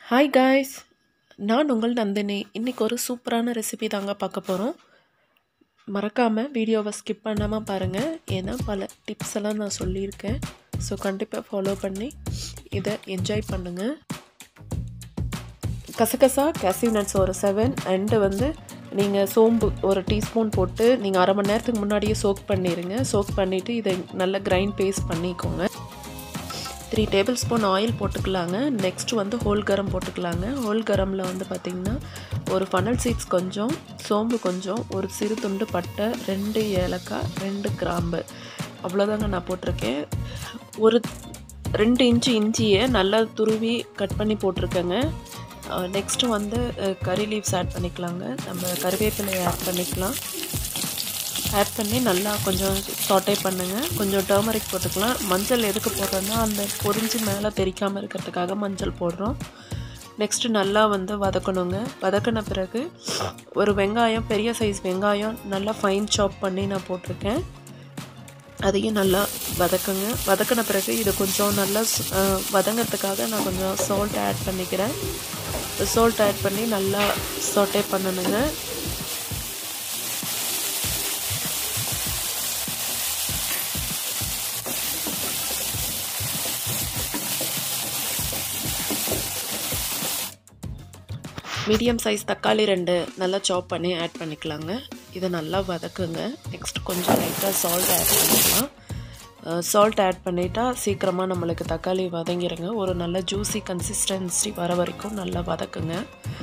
hi guys நான் உங்கள் நந்தினி இன்றைக்கி ஒரு சூப்பரான ரெசிபி தாங்க பார்க்க போகிறோம் மறக்காமல் வீடியோவை ஸ்கிப் பண்ணாமல் பாருங்கள் ஏன்னா பல டிப்ஸ் எல்லாம் நான் சொல்லியிருக்கேன் ஸோ கண்டிப்பாக ஃபாலோ பண்ணி இதை என்ஜாய் பண்ணுங்கள் கசகசா கேசிவ் நட்ஸ் ஒரு செவன் அண்டு வந்து நீங்கள் சோம்பு ஒரு டீஸ்பூன் போட்டு நீங்கள் அரை மணி நேரத்துக்கு முன்னாடியே சோக் பண்ணிடுங்க சோக் பண்ணிவிட்டு இதை நல்லா கிரைண்ட் பேஸ்ட் பண்ணிக்கோங்க த்ரீ டேபிள் ஸ்பூன் ஆயில் போட்டுக்கலாங்க நெக்ஸ்ட் வந்து ஹோல் கரம் போட்டுக்கலாங்க ஹோல் கரமில் வந்து பார்த்திங்கன்னா ஒரு ஃபனல் சீட்ஸ் கொஞ்சம் சோம்பு கொஞ்சம் ஒரு சிறு துண்டு பட்டை ரெண்டு ஏலக்காய் ரெண்டு கிராம்பு அவ்வளோதாங்க நான் போட்டிருக்கேன் ஒரு ரெண்டு இன்ச்சு இஞ்சியை நல்லா துருவி கட் பண்ணி போட்டிருக்கேங்க நெக்ஸ்ட்டு வந்து கறி லீவ்ஸ் ஆட் பண்ணிக்கலாங்க நம்ம கருவேப்பிலையை ஆட் பண்ணிக்கலாம் ஆட் பண்ணி நல்லா கொஞ்சம் சாட்டே பண்ணுங்கள் கொஞ்சம் டர்மரிக் போட்டுக்கலாம் மஞ்சள் எதுக்கு போடுறோன்னா அந்த பொரிஞ்சு மேலே தெரிக்காமல் இருக்கிறதுக்காக மஞ்சள் போடுறோம் நெக்ஸ்ட்டு நல்லா வந்து வதக்கணுங்க வதக்கின பிறகு ஒரு வெங்காயம் பெரிய சைஸ் வெங்காயம் நல்லா ஃபைன் சாப் பண்ணி நான் போட்டிருக்கேன் அதையும் நல்லா வதக்குங்க வதக்கின பிறகு இது கொஞ்சம் நல்லா வதங்கிறதுக்காக நான் கொஞ்சம் சால்ட் ஆட் பண்ணிக்கிறேன் சால்ட் ஆட் பண்ணி நல்லா சாட்டே பண்ணணுங்க மீடியம் சைஸ் தக்காளி ரெண்டு நல்லா சாப் பண்ணி ஆட் பண்ணிக்கலாங்க இதை நல்லா வதக்குங்க நெக்ஸ்ட் கொஞ்சம் லைட்டாக சால்ட் ஆட் பண்ணிக்கலாம் சால்ட் ஆட் பண்ணிட்டா சீக்கிரமாக நம்மளுக்கு தக்காளி வதங்கிடுங்க ஒரு நல்ல ஜூஸி கன்சிஸ்டன்சி வர வரைக்கும் நல்லா வதக்குங்க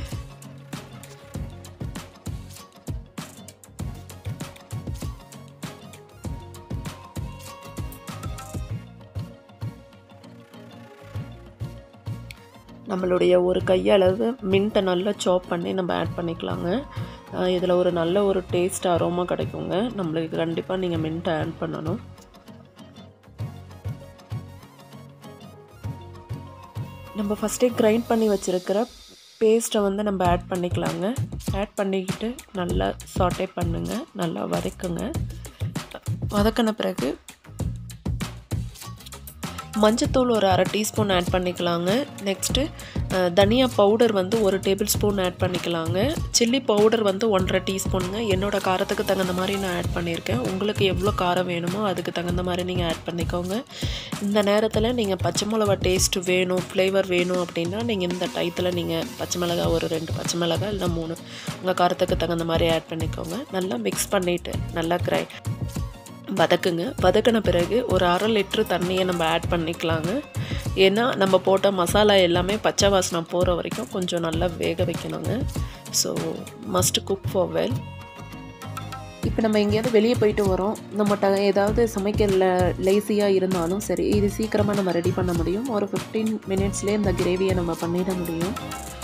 நம்மளுடைய ஒரு கையளவு மின்ட்டை நல்லா சாப் பண்ணி நம்ம ஆட் பண்ணிக்கலாங்க இதில் ஒரு நல்ல ஒரு டேஸ்ட் அரோமா கிடைக்குங்க நம்மளுக்கு கண்டிப்பாக நீங்கள் மின்ட்டை ஆட் பண்ணணும் நம்ம ஃபஸ்ட்டே கிரைண்ட் பண்ணி வச்சுருக்கிற பேஸ்ட்டை வந்து நம்ம ஆட் பண்ணிக்கலாங்க ஆட் பண்ணிக்கிட்டு நல்லா சாட்டே பண்ணுங்க நல்லா வதக்குங்க வதக்கின பிறகு மஞ்சத்தூள் ஒரு அரை டீஸ்பூன் ஆட் பண்ணிக்கலாங்க நெக்ஸ்ட்டு தனியா பவுடர் வந்து ஒரு டேபிள் ஸ்பூன் ஆட் பண்ணிக்கலாங்க சில்லி பவுடர் வந்து ஒன்றரை டீஸ்பூனுங்க என்னோடய காரத்துக்கு தகுந்த மாதிரி நான் ஆட் பண்ணியிருக்கேன் உங்களுக்கு எவ்வளோ காரம் வேணுமோ அதுக்கு தகுந்த மாதிரி நீங்கள் ஆட் பண்ணிக்கோங்க இந்த நேரத்தில் நீங்கள் பச்சை மிளகா டேஸ்ட் வேணும் ஃப்ளேவர் வேணும் அப்படின்னா நீங்கள் இந்த டயத்தில் நீங்கள் பச்சை மிளகா ஒரு ரெண்டு பச்சை மிளகா இல்லை மூணு உங்கள் காரத்துக்கு தகுந்த மாதிரி ஆட் பண்ணிக்கோங்க நல்லா மிக்ஸ் பண்ணிவிட்டு நல்லா கிரை வதக்குங்க வதக்கின பிறகு ஒரு அரை லிட்ரு தண்ணியை நம்ம ஆட் பண்ணிக்கலாங்க ஏன்னா நம்ம போட்ட மசாலா எல்லாமே பச்சை வாசனை போகிற வரைக்கும் கொஞ்சம் நல்லா வேக வைக்கணுங்க so must cook for well இப்போ நம்ம எங்கேயாவது வெளியே போயிட்டு வரோம் நம்மகிட்ட ஏதாவது சமைக்கல லேசியாக இருந்தாலும் சரி இது சீக்கிரமாக நம்ம ரெடி பண்ண முடியும் ஒரு ஃபிஃப்டீன் மினிட்ஸ்லேயே இந்த கிரேவியை நம்ம பண்ணிட முடியும்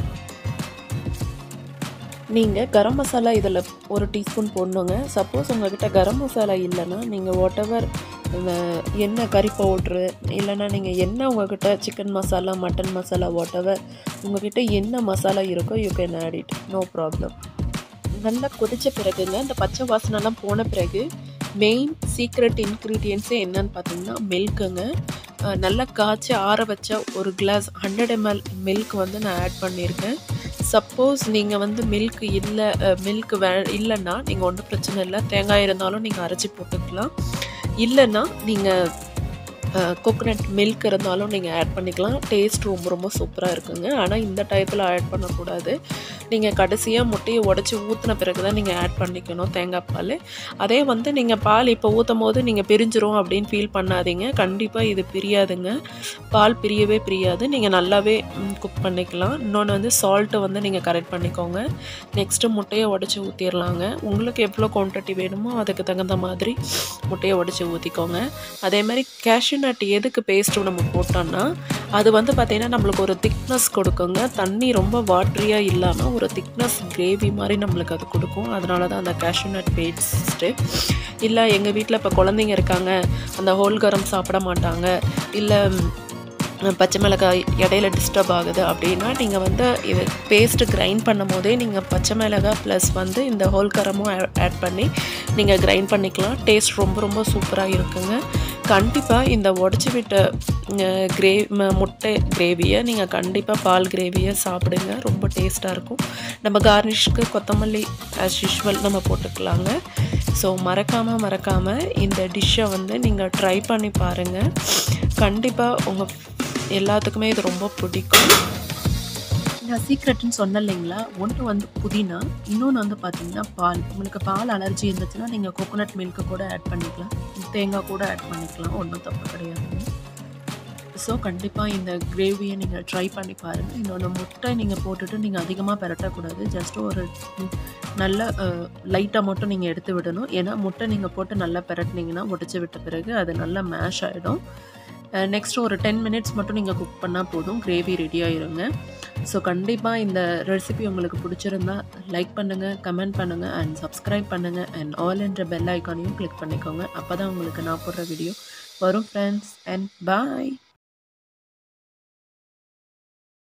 நீங்கள் கரம் மசாலா இதில் ஒரு டீஸ்பூன் போடணுங்க சப்போஸ் உங்கள்கிட்ட கரம் மசாலா இல்லைன்னா நீங்கள் வாட் எவர் என்ன கறி பவுட்ரு இல்லைன்னா நீங்கள் என்ன உங்கள்கிட்ட chicken masala mutton masala whatever உங்கள்கிட்ட என்ன மசாலா இருக்கோ you can add it no problem நல்லா கொதித்த பிறகுங்க இந்த பச்சை வாசனைலாம் போன பிறகு மெயின் சீக்ரெட் இன்க்ரீடியன்ஸே என்னன்னு பார்த்தீங்கன்னா மில்க்குங்க நல்லா காய்ச்சி ஆற வச்ச ஒரு கிளாஸ் ஹண்ட்ரட் எம்எல் மில்க் வந்து நான் ஆட் பண்ணியிருக்கேன் சப்போஸ் நீங்கள் வந்து மில்க் இல்லை மில்க் வே இல்லைன்னா நீங்கள் ஒன்றும் பிரச்சனை இல்லை தேங்காய் இருந்தாலும் நீங்கள் அரைச்சி போட்டுக்கலாம் இல்லைன்னா நீங்கள் கோகோனட் மில்க் இருந்தாலும் நீங்கள் ஆட் பண்ணிக்கலாம் டேஸ்ட் ரொம்ப ரொம்ப சூப்பராக இருக்குங்க ஆனால் இந்த டயத்தில் ஆட் பண்ணக்கூடாது நீங்கள் கடைசியாக முட்டையை உடச்சி ஊற்றின பிறகு தான் நீங்கள் ஆட் பண்ணிக்கணும் தேங்காய் பால் அதே வந்து நீங்கள் பால் இப்போ ஊற்றும் போது நீங்கள் பிரிஞ்சிரும் அப்படின்னு ஃபீல் பண்ணாதீங்க கண்டிப்பாக இது பிரியாதுங்க பால் பிரியவே பிரியாது நீங்கள் நல்லாவே குக் பண்ணிக்கலாம் இன்னொன்று வந்து சால்ட்டை வந்து நீங்கள் கரெக்ட் பண்ணிக்கோங்க நெக்ஸ்ட்டு முட்டையை உடச்சி ஊற்றிடலாங்க உங்களுக்கு எவ்வளோ குவான்டிட்டி வேணுமோ அதுக்கு தகுந்த மாதிரி முட்டையை உடச்சி ஊற்றிக்கோங்க அதே மாதிரி கேஷ்யூ நட் எதுக்கு பேஸ்ட்டு நம்ம போட்டோம்னா அது வந்து பார்த்திங்கன்னா நம்மளுக்கு ஒரு திக்னஸ் கொடுக்குங்க தண்ணி ரொம்ப வாட்ரியாக இல்லாமல் ஒரு திக்னஸ் கிரேவி மாதிரி நம்மளுக்கு அது கொடுக்கும் அதனால தான் அந்த கேஷ்யூ நட் பேஸ்ட்டு இல்லை எங்கள் வீட்டில் இப்போ குழந்தைங்க இருக்காங்க அந்த ஹோல் கரம் சாப்பிட மாட்டாங்க இல்லை பச்சை மிளகாய் இடையில டிஸ்டர்ப் ஆகுது அப்படின்னா நீங்கள் வந்து இது பேஸ்ட்டு கிரைண்ட் பண்ணும் போதே நீங்கள் பச்சை மிளகாய் ப்ளஸ் வந்து இந்த ஹோல் கரமும் ஆட் பண்ணி நீங்கள் கிரைண்ட் பண்ணிக்கலாம் டேஸ்ட் ரொம்ப ரொம்ப சூப்பராக இருக்குங்க கண்டிப்பாக இந்த உடச்சி விட்ட கிரே முட்டை கிரேவியை நீங்கள் கண்டிப்பாக பால் கிரேவியை சாப்பிடுங்க ரொம்ப டேஸ்ட்டாக இருக்கும் நம்ம கார்னிஷ்க்கு கொத்தமல்லி ஆஸ் யூஷுவல் நம்ம போட்டுக்கலாங்க ஸோ மறக்காமல் மறக்காமல் இந்த டிஷ்ஷை வந்து நீங்கள் ட்ரை பண்ணி பாருங்கள் கண்டிப்பாக உங்கள் எல்லாத்துக்குமே இது ரொம்ப பிடிக்கும் நான் சீக்ரெட்னு சொன்னேன் இல்லைங்களா ஒன்று வந்து புதினா இன்னொன்று வந்து பார்த்தீங்கன்னா பால் உங்களுக்கு பால் அலர்ஜி இருந்துச்சுன்னா நீங்கள் கோகோனட் மில்க்கு கூட ஆட் பண்ணிக்கலாம் தேங்காய் கூட ஆட் பண்ணிக்கலாம் ஒன்றும் தப்பு கிடையாதுங்க ஸோ கண்டிப்பாக இந்த கிரேவியை நீங்கள் ட்ரை பண்ணி பாருங்கள் இன்னொன்று முட்டை நீங்கள் போட்டுட்டு நீங்கள் அதிகமாக பெரட்டக்கூடாது ஜஸ்ட் ஒரு நல்ல லைட்டாக மட்டும் நீங்கள் எடுத்து விடணும் ஏன்னா முட்டை நீங்கள் போட்டு நல்லா பெரட்டினீங்கன்னா உடச்சி விட்ட பிறகு அது நல்லா மேஷ் ஆகிடும் நெக்ஸ்ட் ஒரு டென் மினிட்ஸ் மட்டும் நீங்கள் குக் பண்ணால் போதும் கிரேவி ரெடி ஆயிருங்க ஸோ கண்டிப்பாக இந்த ரெசிபி உங்களுக்கு பிடிச்சிருந்தா லைக் பண்ணுங்கள் கமெண்ட் பண்ணுங்கள் அண்ட் சப்ஸ்கிரைப் பண்ணுங்கள் அண்ட் ஆல் என்ற பெல் ஐக்கானையும் கிளிக் பண்ணிக்கோங்க அப்போ தான் உங்களுக்கு நான் போடுற வீடியோ வரும் ஃப்ரெண்ட்ஸ் அண்ட் பாய்